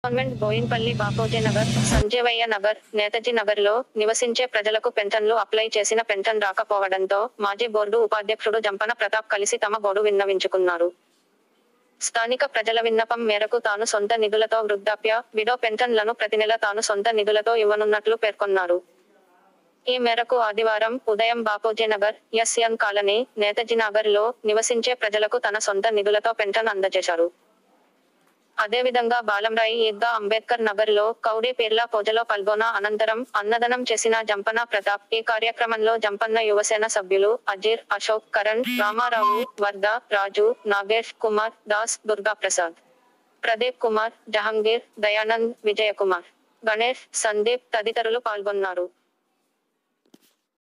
government Boinpalli Bapoji Nagar Sanjeevaiah Nagar Netaji Nagar లో నివసించే ప్రజలకు పెన్షన్లు అప్లై చేసిన పెన్షన్ రాకపోవడంతో మాజీ బోర్డు ఉపాధ్యక్షుడు జంపన ప్రతాప్ కలిసి తమ గోడు విన్నవించుకున్నారు స్థానిక ప్రజల విన్నపం మేరకు తాను సొంత నిధులతో వృద్ధాప్య విడో పెన్షన్లను ప్రతి నెల తాను సొంత నిధులతో ఇవ్వనున్నట్లు పేర్కొన్నారు ఈ మేరకు ఆదివారం ఉదయం బాపోజీ నగర్ ఎస్ఎన్ కాలనీ నేతాజీ నగర్ లో నివసించే ప్రజలకు తన సొంత నిధులతో పెన్షన్ అందజేశారు అదేవిధంగా బాలంరాయి ఈద్గా అంబేద్కర్ నగర్ లో కౌడి పేర్ల పూజలో పాల్గొన్న అనంతరం అన్నదానం చేసిన జంపన్న ప్రతాప్ ఈ కార్యక్రమంలో జంపన్న యువసేన సభ్యులు అజీర్ అశోక్ కరణ్ రామారావు వర్ధ రాజు నాగేష్ కుమార్ దాస్ దుర్గా ప్రసాద్ ప్రదీప్ కుమార్ జహంగీర్ దయానంద్ విజయకుమార్ గణేష్ సందీప్ తదితరులు పాల్గొన్నారు